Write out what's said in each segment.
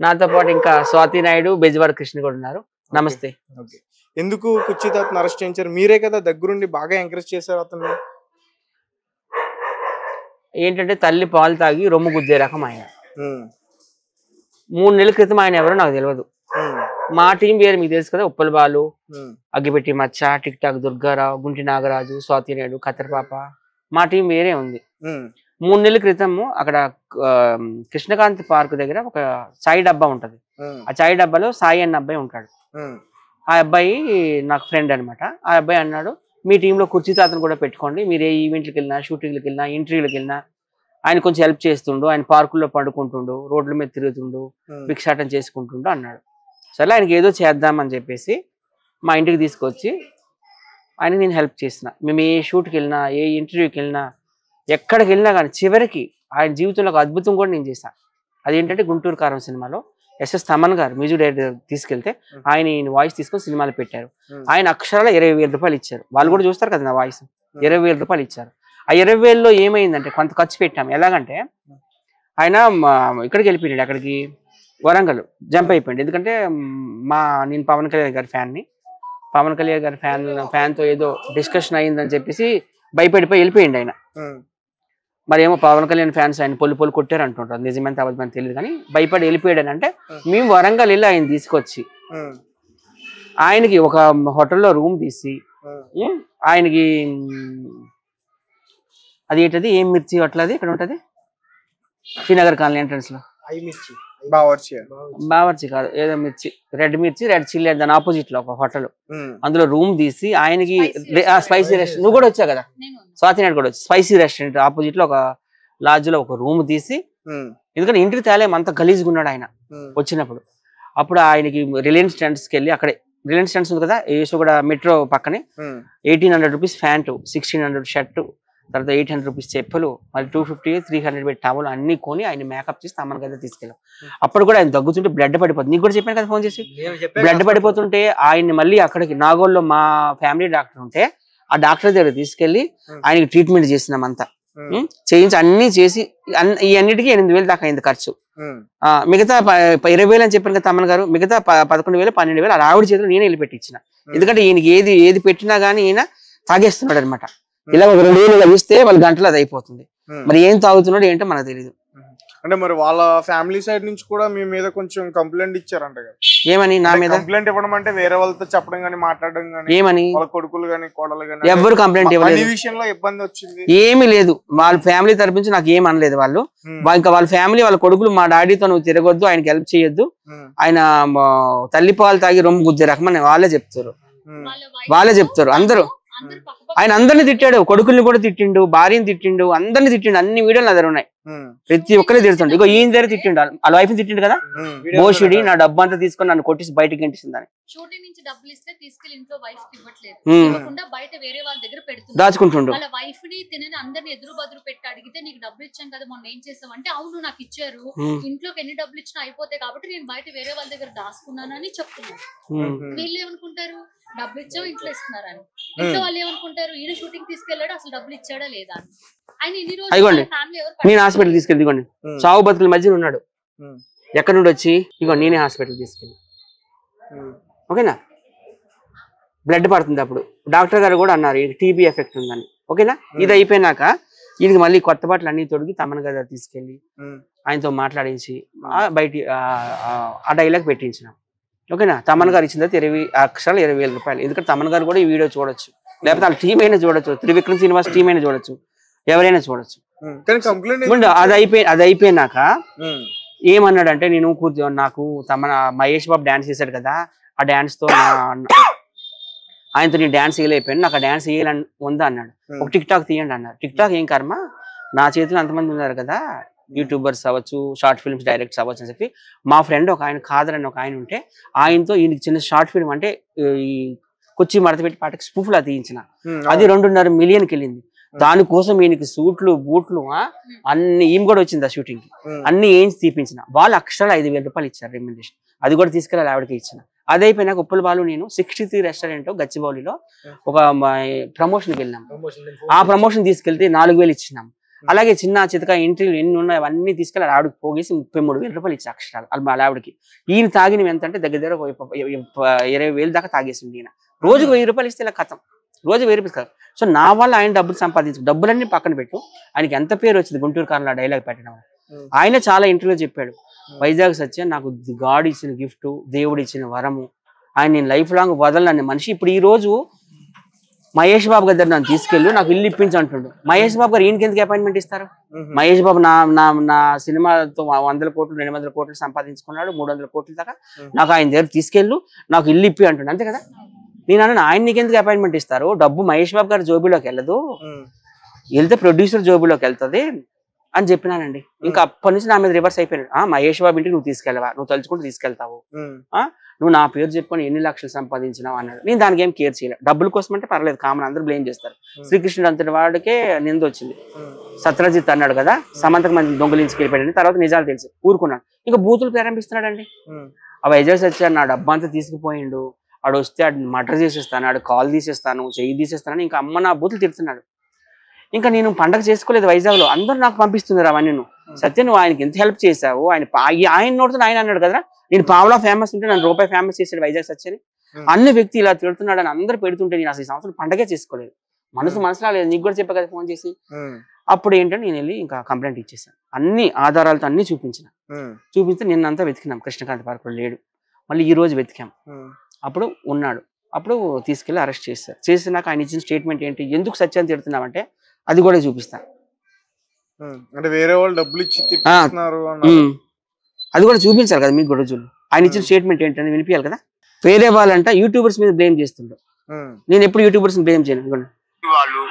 నాతో పాటు ఇంకా స్వాతి నాయుడు బెజవాడ కృష్ణ కూడా ఉన్నారు నమస్తే ఓకే ఎందుకు కుర్చీతో అతను అరెస్ట్ చేయించారు మీరే కదా దగ్గరుండి బాగా ఎంకరేజ్ చేశారు అతన్ని ఏంటంటే తల్లి పాలు తాగి రొమ్ము గుద్దే రకం ఆయన ఉమ్, మూడు నెలల క్రితం ఆయన ఎవరో నాకు తెలియదు ఉమ్, మా టీం వేరే మీకు తెలుసు కదా ఉప్పల బాలు ఉమ్, అగ్గిపెట్టి మచ్చ టిక్ టాక్ దుర్గారావు గుంటి నాగరాజు స్వాతి నాయుడు కత్తెరపాప మా టీం వేరే ఉంది ఉమ్, మూడు నెలల క్రితము అక్కడ ఆ, కృష్ణకాంత్ పార్క్ దగ్గర ఒక చాయ్ డబ్బా ఉంటది ఉమ్, ఆ చాయ్ డబ్బాలో సాయి అన్న అబ్బాయి ఉంటాడు ఉమ్, ఆ అబ్బాయి నాకు ఫ్రెండ్ అన్నమాట ఆ అబ్బాయి అన్నాడు మీ టీంలో కుర్చీ తాతను కూడా పెట్టుకోండి మీరు ఏ ఈవెంట్లకు వెళ్ళినా షూటింగ్లకు వెళ్ళినా ఇంటర్వ్యూలకు వెళ్ళినా ఆయన కొంచెం హెల్ప్ చేస్తుండు ఆయన పార్కుల్లో పడుకుంటుండు రోడ్ల మీద తిరుగుతుండు ఉమ్, భిక్షాటం చేసుకుంటుండు అన్నాడు సరే ఆయనకి ఏదో చేద్దామని చెప్పేసి మా ఇంటికి తీసుకొచ్చి ఆయన నేను హెల్ప్ చేసిన మేము ఏ షూట్కి వెళ్ళినా ఏ ఇంటర్వ్యూకి వెళ్ళినా ఎక్కడికి వెళ్ళినా కానీ చివరికి ఆయన జీవితంలో ఒక అద్భుతం కూడా నేను చేశాను అదేంటంటే గుంటూరు కారం సినిమాలో ఎస్ఎస్ తమన్ గారు మ్యూజిక్ డైరెక్టర్ తీసుకెళ్తే ఆయన ఈయన వాయిస్ తీసుకొని సినిమాలు పెట్టారు ఉమ్, ఆయన అక్షరాల ఇరవై వేల రూపాయలు ఇచ్చారు వాళ్ళు కూడా చూస్తారు కదా నా వాయిస్ ఇరవై వేల రూపాయలు ఇచ్చారు ఆ ఇరవై వేలలో ఏమైందంటే కొంత ఖర్చు పెట్టాం ఎలాగంటే ఆయన మా- ఇక్కడికి వెళ్ళిపోయాడు అక్కడికి వరంగల్ జంప్ అయిపోయింది ఎందుకంటే మ్, మా నేను పవన్ కళ్యాణ్ గారి ఫ్యాన్ని పవన్ కళ్యాణ్ గారి ఫ్యాన్ ఫ్యాన్తో ఏదో డిస్కషన్ అయిందని చెప్పేసి భయపడిపోయి వెళ్ళిపోయింది ఆయన ఉమ్, మరి ఏమో పవన్ కళ్యాణ్ ఫ్యాన్స్ ఆయన పొల్లు పొల్లు కొట్టారు అంటుంటారు నిజమైన అబద్ధమని తెలియదు కానీ భయపడి వెళ్ళిపోయాడు అని అంటే మేము వరంగల్ వెళ్ళి ఆయన తీసుకొచ్చి ఉమ్, ఆయనకి ఒక హోటల్లో రూమ్ తీసి ఉమ్, ఉమ్, ఆయనకి ఉమ్, అది ఏంటది ఏం మిర్చి అట్లది ఇక్కడ ఉంటది శ్రీనగర్ కాలనీ ఎంట్రన్స్ లో బావర్చి బావర్చి కాదు ఏదో మిర్చి రెడ్ మిర్చి రెడ్ చిల్లీ దాని ఆపోజిట్ లో ఒక హోటల్ ఉమ్, అందులో రూమ్ తీసి ఆయనకి Spicy స్పైసీ రెస్టారెంట్ నువ్వు కూడా వచ్చావు కదా నేను స్వాతి నాయుడు కూడా వచ్చి స్పైసీ రెస్టారెంట్ ఆపోజిట్ లో ఒక లాడ్జ్ లో ఒక రూమ్ తీసి ఉమ్, ఎందుకంటే ఇంటికి తేలేం అంత గలీజ్గా ఉన్నాడు ఆయన ఉమ్, వచ్చినప్పుడు అప్పుడు ఆయనకి రిలయన్స్ ట్రెండ్స్కి వెళ్ళి అక్కడే రిలయన్స్ ట్రెండ్స్ ఉంది కదా ఏసు కూడా మెట్రో పక్కనే ఉమ్, eighteen hundred rupees pant sixteen hundred shirt తర్వాత ఎయిట్ హండ్రెడ్ రూపీస్ చెప్పులు మరి టూ ఫిఫ్టీ త్రీ హండ్రెడ్ పెట్టి టవల్ అన్ని కొని ఆయన మేకప్ చేసి తమ్మని కదా తీసుకెళ్ళాం అప్పుడు కూడా ఆయన దగ్గుతుంటే బ్లడ్ పడిపోతుంది నీకు కూడా చెప్పాను కదా ఫోన్ చేసి బ్లడ్ పడిపోతుంటే ఆయన్ని మళ్ళీ అక్కడికి నాగోల్లో మా ఫ్యామిలీ డాక్టర్ ఉంటే ఆ డాక్టర్ దగ్గర తీసుకెళ్లి ఆయనకి ట్రీట్మెంట్ చేసినాం అంతా ఉమ్, ఉం? చేయించి అన్ని చేసి అన్ని- ఈ అన్నిటికీ ఎనిమిది వేలు దాకా అయింది ఖర్చు ఉమ్, ఆ, మిగతా ప- ప- ఇరవై వేలు అని చెప్పాను కదా తమ్మన్ గారు మిగతా ప- పదకొండు వేలు పన్నెండు వేలు ఆ ఆవిడ చేతిలో నేనే వెళ్ళి పెట్టించిన ఎందుకంటే ఈయనకి ఏది ఏది పెట్టినా గానీ ఈయన తాగేస్తున్నాడు అనమాట ఇలా ఒక రెండు వేలు ఇలా ఇస్తే వాళ్ళ గంటలు అది అయిపోతుంది ఉమ్. మరి ఏం తాగుతున్నాడు ఏంటో మనకు తెలియదు అంటే మరి వాళ్ళ ఫ్యామిలీ సైడ్ నుంచి కూడా మీ మీద కొంచెం కంప్లైంట్ ఇచ్చారంట కదా ఏమని నా మీద కంప్లైంట్ ఇవ్వడం అంటే వేరే వాళ్ళతో చెప్పడం గానీ మాట్లాడడం గానీ ఏమని వాళ్ళ కొడుకులు గానీ కోడలు గానీ ఎవ్వరు కంప్లైంట్ మనీ ఇవ్వలేదు విషయంలో ఇబ్బంది వచ్చింది ఏమీ లేదు వాళ్ళ ఫ్యామిలీ తరపు నుంచి నాకు ఏం అనలేదు వాళ్ళు ఉమ్, వా- ఇంకా వాళ్ళ ఫ్యామిలీ వాళ్ళ కొడుకులు మా డాడీతో నువ్వు తిరగొద్దు ఆయనకి హెల్ప్ చేయొద్దు ఉమ్, ఆయన మ, తల్లి పాలు తాగి రొమ్ము గుద్దే రకమని వాళ్ళే చెప్తారు ఉమ్, వాళ్ళ wife వాళ్ళే చెప్తారు అందరూ అందరూ పక్క ఆయన అందరిని తిట్టాడు కొడుకుల్ని కూడా తిట్టిండు భార్యని తిట్టిండు అందరిని తిట్టిండు అన్ని వీడియోలు నా దగ్గర ఉన్నాయి ఉమ్, ప్రతి ఒక్కరే తిడుతుండు ఇగో ఈయన దగ్గర తిట్టిండు వాళ్ళ వైఫ్ తిట్టిండు కదా ఉమ్, బోషిడి నా డబ్బు అంతా తీసుకొని నన్ను కొట్టేసి బయటికి గంటిస్తుందని షూటింగ్ నుంచి డబ్బులు ఇస్తే తీసుకెళ్లి ఇంట్లో వైఫ్ కి ఇవ్వట్లేదు ఉమ్. ఇవ్వకుండా బయట వేరే వాళ్ళ దగ్గర పెడుతుంది దాచుకుంటుండు వాళ్ళ వైఫ్ ని తినని అందరిని ఎదురు బదురు పెట్టి అడిగితే నీకు డబ్బులు ఇచ్చాం కదా మొన్న ఏం చేసావు అంటే అవును నాకు ఇచ్చారు ఉమ్, ఇంట్లోకి ఎన్ని డబ్బులు ఇచ్చినా అయిపోతాయి కాబట్టి నేను బయట వేరే వాళ్ళ దగ్గర దాచుకున్నాను అని చెప్తున్నాను ఉమ్. ఉమ్, వీళ్ళు ఏమనుకుంటారు డబ్బులు ఇచ్చావు ఇంట్లో ఇస్తున్నారని ఇంట్లో వాళ్ళు ఏమనుకుంటారు ఈయన షూటింగ్ తీసుకెళ్ళాడు అసలు డబ్బులు ఇచ్చాడా లేదా అని ఆయన ఇన్ని అదిగోండి. రోజులు ఫ్యామిలీ ఎవరు నేను హాస్పిటల్ తీసుకెళ్ళి ఇదిగోండి ఉమ్, చావు బతుకుల మధ్యన ఉన్నాడు ఉమ్, ఎక్కడి నుండి వచ్చి ఇగో నేనే హాస్పిటల్ తీసుకెళ్ళి ఉమ్, ఓకేనా బ్లడ్ పడుతుంది అప్పుడు డాక్టర్ గారు కూడా అన్నారు టీబీ ఎఫెక్ట్ ఉందని ఓకేనా ఇది అయిపోయినాక ఈయనకి మళ్ళీ కొత్త బట్టలు అన్ని తొడిగి తమన్ గారు తీసుకెళ్ళి ఉమ్, ఆయనతో మాట్లాడించి ఆ బయట ఆ- ఆ- ఆ డైలాగ్ పెట్టించినాం ఓకేనా తమన్ గారు ఇచ్చిన తర్వాత ఇరవై అక్షరాలు ఇరవై వేల రూపాయలు ఎందుకంటే తమన్ గారు కూడా ఈ వీడియో చూడొచ్చు లేకపోతే వాళ్ళ టీం అయినా చూడొచ్చు త్రివిక్రమ్ శ్రీనివాస్ టీం అయినా చూడొచ్చు ఎవరైనా చూడొచ్చు ఉమ్. కానీ కంప్లైంట్ ముందు అది అయిపోయి అది అయిపోయినాక ఏమన్నాడంటే నేను కూర్చో నాకు తమ మహేష్ బాబు డాన్స్ చేశాడు కదా ఆ డాన్స్ తో నా- ఆయనతో నేను డాన్స్ వేయలేకపోయాను నాకు ఆ డాన్స్ వేయాలని ఉందా అన్నాడు ఒక టిక్ టాక్ తీయండి అన్నారు టిక్ టాక్ ఏం కర్మ నా చేతిలో అంతమంది ఉన్నారు కదా యూట్యూబర్స్ అవ్వచ్చు షార్ట్ ఫిల్మ్స్ డైరెక్ట్స్ అవ్వచ్చు అని చెప్పి మా ఫ్రెండ్ ఒక ఆయన ఖాదర్ అని ఒక ఆయన ఉంటే ఆయనతో ఈయనకి చిన్న షార్ట్ ఫిల్మ్ అంటే ఈ కుర్చీ మడత పెట్టి పాటకి స్పూఫ్లా తీయించిన అది రెండున్నర మిలియన్కి వెళ్ళింది దానికోసం ఈయనకి సూట్లు బూట్లు ఆ, అన్ని ఈమె కూడా వచ్చింది ఆ షూటింగ్ కి అన్ని ఏంచి తీపించిన వాళ్ళు అక్షరాలు ఐదు వేల రూపాయలు ఇచ్చారు రెమ్యునరేషన్ అది కూడా తీసుకెళ్ళి ఆవిడకి ఇచ్చిన అది అయిపోయినాక ఉప్పల బాలు నేను సిక్స్టీ త్రీ రెస్టారెంట్ గచ్చిబౌలిలో ఒక ప్రమోషన్కి వెళ్ళినాం ఆ ప్రమోషన్ తీసుకెళ్తే నాలుగు వేలు ఇచ్చినాం అలాగే చిన్న చితక ఎంట్రీలు ఎన్ని ఉన్నాయి అవన్నీ తీసుకెళ్ళి ఆడ ఆవిడకి పోగేసి ముప్పై మూడు వేల రూపాయలు ఇచ్చి అక్షరాలు అది వాళ్ళ ఆవిడకి ఈయన తాగినవి ఎంత అంటే దగ్గర దగ్గర ఒక ఇప్ప- ఇప్ప- ఇరవై వేలు దాకా తాగేసింది ఈయన రోజుకు వెయ్యి రూపాయలు ఇస్తే ఇలా కథం రోజు వెయ్యి రూపాయలు కాదు సో నా వల్ల ఆయన డబ్బులు సంపాదించు డబ్బులన్నీ పక్కన పెట్టు ఆయనకి ఎంత పేరు వచ్చింది గుంటూరు కారంలో డైలాగ్ పెట్టడం Hmm. ఆయన చాలా ఇంటర్వ్యూలో చెప్పాడు వైజాగ్ సత్య నాకు గాడ్ ఇచ్చిన గిఫ్ట్ దేవుడు ఇచ్చిన వరము ఆయన నేను లైఫ్ లాంగ్ వదలని మనిషి ఇప్పుడు ఈ రోజు మహేష్ బాబు గారి దగ్గర నన్ను తీసుకెళ్ళి నాకు ఇల్లు ఇప్పించు అంటుండు మహేష్ బాబు గారు ఈయనకి ఎందుకు అపాయింట్మెంట్ ఇస్తారు మ్మ్. మహేష్ బాబు నా నా నా సినిమాతో వందల కోట్లు రెండు వందల కోట్లు సంపాదించుకున్నాడు మూడు వందల కోట్ల దాకా Hmm. నాకు ఆయన దగ్గర తీసుకెళ్ళు నాకు ఇల్లు ఇప్పి అంటుండు అంతే కదా నేను అన్నాను ఆయన నీకు ఎందుకు అపాయింట్మెంట్ ఇస్తారు డబ్బు మహేష్ బాబు గారి జోబీలోకి వెళ్ళదు మ్మ్. వెళ్తే ప్రొడ్యూసర్ జోబులోకి వెళ్తది అని చెప్పినానండి ఇంకా అప్పటి నుంచి నా మీద రివర్స్ అయిపోయాడు ఆ మహేష్ బాబు ఇంటికి నువ్వు తీసుకెళ్ళవా నువ్వు తలుచుకుంటూ తీసుకెళ్తావు మ్మ్. నువ్వు నా పేరు చెప్పుకొని ఎన్ని లక్షలు సంపాదించినావు అన్నాడు నేను దానికి ఏం కేర్ చేయలేదు డబ్బుల కోసం అంటే పర్లేదు కామన్ అందరూ బ్లేమ్ చేస్తారు శ్రీకృష్ణుడు అంతటి వాడికే నింద వచ్చింది మ్మ్. సత్రజిత్ అన్నాడు కదా సమంతకు మంది దొంగలించి వెళ్ళిపోయాడు తర్వాత నిజాలు తెలుసు ఊరుకున్నాడు ఇంకా బూతులు ప్రారంభిస్తున్నాడండి మ్మ్. ఆ వైజాగ్ సత్య నా డబ్బా అంతా తీసుకుపోయిండు ఆడు వస్తే ఆడు మర్డర్ చేసేస్తాను ఆడు కాల్ తీసేస్తాను చెయ్యి తీసేస్తాను ఇంకా అమ్మ నా బూతులు తిడుతున్నాడు ఇంకా నేను పండగ చేసుకోలేదు వైజాగ్ లో అందరూ నాకు పంపిస్తున్నారు అవన్నీ నువ్వు సత్య నువ్వు ఆయనకి ఎంత హెల్ప్ చేశావు ఆయన పా- ఈ ఆయన నోడుతో ఆయన అన్నాడు కదా నేను పావులా ఫేమస్ ఉంటే నన్ను రూపాయి ఫేమస్ చేశాడు వైజాగ్ సత్యని Hmm. అన్ని వ్యక్తి ఇలా తిడుతున్నాడు అని అందరూ పెడుతుంటే నేను అసలు ఈ సంవత్సరం పండగే చేసుకోలేదు మనసు మనసులో లేదు నీకు కూడా చెప్పా కదా ఫోన్ చేసి మ్మ్. అప్పుడు ఏంటంటే నేను వెళ్ళి ఇంకా కంప్లైంట్ ఇచ్చేసాను అన్ని ఆధారాలతో అన్ని చూపించిన మ్మ్. చూపిస్తే నిన్నంతా వెతికినాం కృష్ణకాంత్ పార్కులో లేడు మళ్ళీ ఈ రోజు వెతికాం మ్మ్. అప్పుడు ఉన్నాడు అప్పుడు తీసుకెళ్లి అరెస్ట్ చేస్తారు చేసినాక ఆయన ఇచ్చిన స్టేట్మెంట్ ఏంటి ఎందుకు సత్యాన్ని తిడుతున్నామంటే అది కూడా చూపిస్తాను మ్మ్. అంటే వేరే వాళ్ళు డబ్బులు ఇచ్చి తిప్పిస్తున్నారు అన్నారు ఉమ్. అది కూడా చూపించాలి కదా మీకు కూడా రోజులు ఆయన ఇచ్చిన స్టేట్మెంట్ ఏంటని వినిపించాలి కదా వేరే వాళ్ళంట యూట్యూబర్స్ మీద బ్లేమ్ చేస్తుండ్రు మ్మ్. నేను ఎప్పుడు యూట్యూబర్స్ బ్లేమ్ చేయను ఇదిగోండి. వాళ్ళు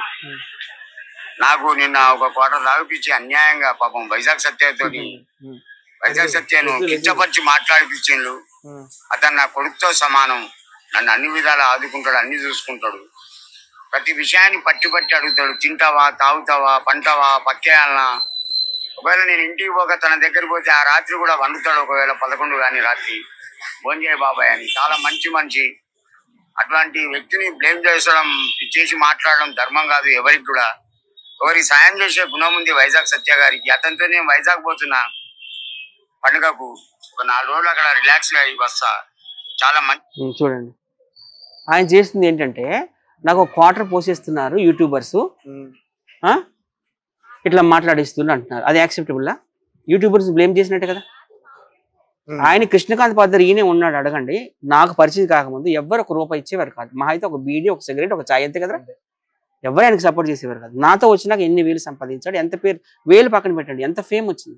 నాకు నిన్న ఒక కోట తాగిపించి అన్యాయంగా పాపం వైజాగ్ సత్యతో మ్మ్. వైజాగ్ సత్యను కించపరిచి మాట్లాడిపించిండు మ్మ్. అతను నా కొడుకుతో సమానం నన్ను అన్ని విధాలు ఆదుకుంటాడు అన్ని చూసుకుంటాడు ప్రతి విషయాన్ని పట్టి పట్టి అడుగుతాడు తింటావా తాగుతావా పంటావా పక్కేయాలనా ఒకవేళ నేను ఇంటికి పోక తన దగ్గర పోతే ఆ రాత్రి కూడా వండుతాడు ఒకవేళ పదకొండు కానీ రాత్రి భోంజయ్ బాబాయ్ అని చాలా మంచి మనిషి అట్లాంటి వ్యక్తిని బ్లేమ్ చేసడం చేసి మాట్లాడడం ధర్మం కాదు ఎవరికి కూడా ఎవరికి సాయం చేసే గుణం ఉంది వైజాగ్ సత్య గారికి అతనితో నేను వైజాగ్ పోతున్నా పండుగకు ఒక నాలుగు రోజులు అక్కడ రిలాక్స్ గా అయ్యి వస్తా చాలా మంచి ఉమ్, చూడండి ఆయన చేస్తుంది ఏంటంటే నాకు ఒక క్వార్టర్ పోసేస్తున్నారు యూట్యూబర్స్ మ్మ్. ఇట్లా మాట్లాడిస్తున్నారు అంటున్నారు అది యాక్సెప్టబుల్లా యూట్యూబర్స్ బ్లేమ్ చేసినట్టే కదా మ్మ్. ఆయన కృష్ణకాంత్ పాత్ర ఈయనే ఉన్నాడు అడగండి నాకు పరిచయం కాకముందు ఎవ్వరు ఒక రూపాయి ఇచ్చేవారు కాదు మా అయితే ఒక బీడీ ఒక సిగరెట్ ఒక చాయ్ అంతే కదా ఎవరు ఆయనకి సపోర్ట్ చేసేవారు కాదు నాతో వచ్చినాక ఎన్ని వేలు సంపాదించాడు ఎంత పేరు వేలు పక్కన పెట్టండి ఎంత ఫేమ్ వచ్చింది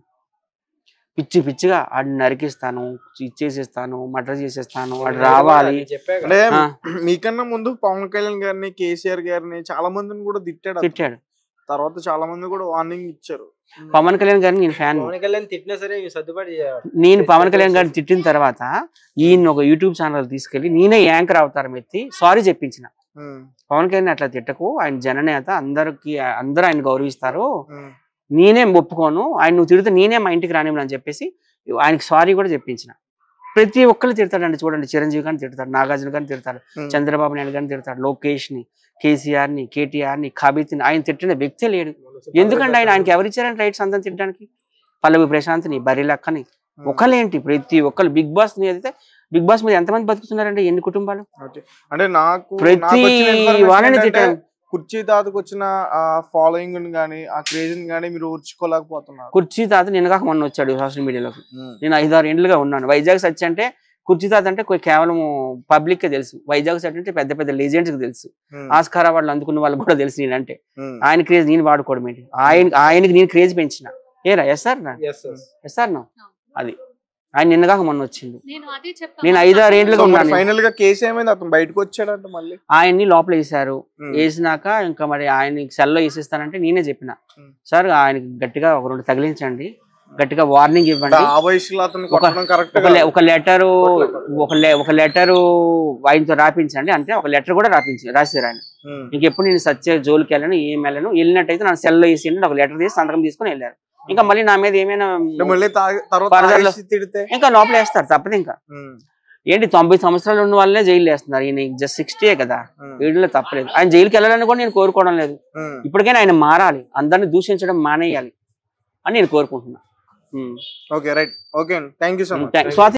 పిచ్చి పిచ్చిగా ఆడిని నరికిస్తాను ఇచ్చేసేస్తాను మర్డర్ చేసేస్తాను వాడు రావాలి అంటే ఆ, మీకన్నా ముందు పవన్ కళ్యాణ్ గారిని కేసీఆర్ గారిని చాలా మందిని కూడా తిట్టాడు అతను. తిట్టాడు తర్వాత చాలా మంది కూడా వార్నింగ్ ఇచ్చారు పవన్ కళ్యాణ్ గారిని నేను ఫ్యాన్ పవన్ కళ్యాణ్ తిట్టినా సరే ఇవి సర్దుబాటు చేయాలి నేను పవన్ కళ్యాణ్ గారిని తిట్టిన తర్వాత ఈయన ఒక యూట్యూబ్ ఛానల్ తీసుకెళ్లి నేనే యాంకర్ అవతారం ఎత్తి సారీ చెప్పించిన మ్మ్. పవన్ కళ్యాణ్ అట్లా తిట్టకు ఆయన జననేత అందరికి అందరూ ఆయన గౌరవిస్తారు మ్మ్. నేనే ఒప్పుకోను ఆయన నువ్వు తిడితే నేనే మా ఇంటికి రానివ్వను అని చెప్పేసి ఆయనకి సారీ కూడా చెప్పించిన ప్రతి ఒక్కరు తిడతాడండి చూడండి చిరంజీవి గారిని తిడతాడు నాగార్జున గారిని తిడతాడు మ్మ్. చంద్రబాబు నాయుడు గారిని తిడతాడు లోకేష్ ని కేసీఆర్ ని కేటీఆర్ ని కబిత్ ఆయన తిట్టిన వ్యక్తే లేడు ఎందుకంటే ఆయన ఆయనకి ఎవరిచ్చారని రైట్స్ అంతా తిట్టడానికి పల్లవి ప్రశాంత్ ని బరిలక్కని మ్మ్. ఒకళ్ళేంటి ప్రతి ఒక్కరు బిగ్ బాస్ మీద అయితే బిగ్ బాస్ మీద ఎంతమంది బతుకుతున్నారండి ఎన్ని కుటుంబాలు ఓకే. అంటే నాకు ప్రతి నాకు వచ్చిన information వాళ్ళని ఏంటంటే, తిట్టడం కుర్చీ తాతకు వచ్చిన ఆ ఫాలోయింగ్ గానీ ఆ క్రేజ్ గానీ మీరు ఊర్చుకోలేకపోతున్నారు కుర్చీ తాత నిన్న కాక మొన్న వచ్చాడు సోషల్ మీడియాలోకి మ్మ్. నేను ఐదారు ఏళ్ళుగా ఉన్నాను వైజాగ్ సచ్ అంటే కుర్చీ తాత అంటే కొ- కేవలం పబ్లిక్ కే తెలుసు వైజాగ్ సచ్ అంటే పెద్ద పెద్ద లెజెండ్స్ కి తెలుసు మ్మ్. ఆస్కార్ అవార్డులు అందుకున్న వాళ్ళకి కూడా తెలుసు నేనంటే మ్మ్. ఆయన క్రేజ్ నేను వాడుకోవడం ఏంటి ఆయన ఆయనకి నేను క్రేజ్ పెంచిన ఏరా yes sir Yes, yes. Yes sir no అది ఆయన నిన్న కాక మొన్న వచ్చిండు నేను అదే నేను ఐదారు ఏండ్లుగా సో మరి ఉన్నాను ఫైనల్ గా కేసు ఏమైంది అతను బయటకు వచ్చాడంట మళ్ళీ ఆయన్ని లోపల వేసారు మ్మ్. వేసినాక ఇంకా మరి ఆయన సెల్లో వేసేస్తానంటే నేనే చెప్పిన మ్మ్. సార్ ఆయనకి గట్టిగా ఒక రెండు తగిలించండి గట్టిగా వార్నింగ్ అంటే ఇవ్వండి ఆ వయసులో అతను ఒక- కొట్టడం కరెక్ట్ ఒక లె- ఒక లెటరు ఒక లె- ఒక లెటరు ఆయనతో రాపించండి అంటే ఒక లెటర్ కూడా రాపించి రాశారు ఆయన ఇంకెప్పుడు నేను సత్య జోలికి వెళ్ళను ఏం వెళ్ళను వెళ్ళినట్టయితే నా సెల్లో వేసి ఒక లెటర్ తీసి సంతకం తీసుకొని వెళ్ళారు ఇంకా మళ్ళీ నా మీద ఏమైనా మళ్ళీ తాగి- తర్వాత Further లో- తాగేసి తిడితే ఇంకా లోపల వేస్తారు తప్పదు ఇంకా ఉమ్. ఏంటి తొంభై సంవత్సరాలు ఉన్న వాళ్ళే జైలు వేస్తున్నారు ఈయన జస్ట్ సిక్స్టీయే కదా ఉమ్, వీడిలో తప్పలేదు ఆయన జైలుకి వెళ్ళాలని కూడా నేను కోరుకోవడం లేదు ఉమ్. ఇప్పటికైనా ఆయన మారాలి అందరిని దూషించడం మానేయాలి అని నేను కోరుకుంటున్నా ఉమ్. ఓకే రైట్ ఓకే అండి థ్యాంక్ యూ సో మచ్ థాంక్- స్వాతి